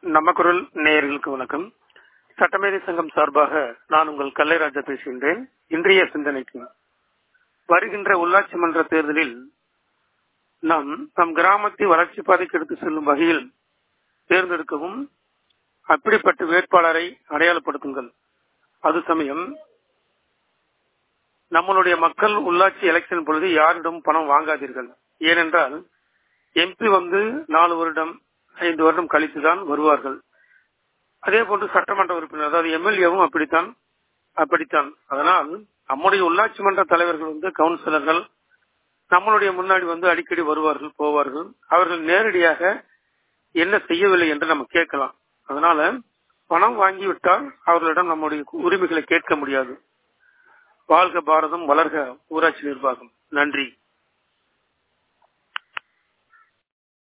நம்ம குரல் நேயர்களுக்கு வணக்கம் சட்டமேதை சங்கம் சார்பாக நான் உங்கள் கல்லைராஜா பேசுகின்றேன் இன்றைய சிந்தனைக்கு வருகின்ற உள்ளாட்சி மன்ற தேர்தலில் நாம் நம் கிராமத்தை வளர்ச்சி பாதைக்கு எடுத்து செல்லும் வகையில் தேர்ந்தெடுக்கவும் அப்படிப்பட்ட வேட்பாளரை அடையாளப்படுத்துங்கள் அது சமயம் நம்மளுடைய மக்கள் உள்ளாட்சி எலெக்ஷன் பொழுது யாரிடம் பணம் வாங்காதீர்கள் ஏனென்றால் எம்பி வந்து நாலு வருடம் ஐந்து வருடம் கழித்துதான் வருவார்கள் அதே போன்று சட்டமன்ற உறுப்பினர் அதாவது எம்எல்ஏவும் அப்படித்தான் அப்படித்தான் அதனால் நம்முடைய உள்ளாட்சி மன்ற தலைவர்கள் வந்து கவுன்சிலர்கள் நம்மளுடைய முன்னாடி வந்து அடிக்கடி வருவார்கள் போவார்கள் அவர்கள் நேரடியாக என்ன செய்யவில்லை என்று நம்ம கேட்கலாம் அதனால பணம் வாங்கிவிட்டால் அவர்களிடம் நம்முடைய உரிமைகளை கேட்க முடியாது வாழ்க பாரதம் வளர்க ஊராட்சி நிர்வாகம் நன்றி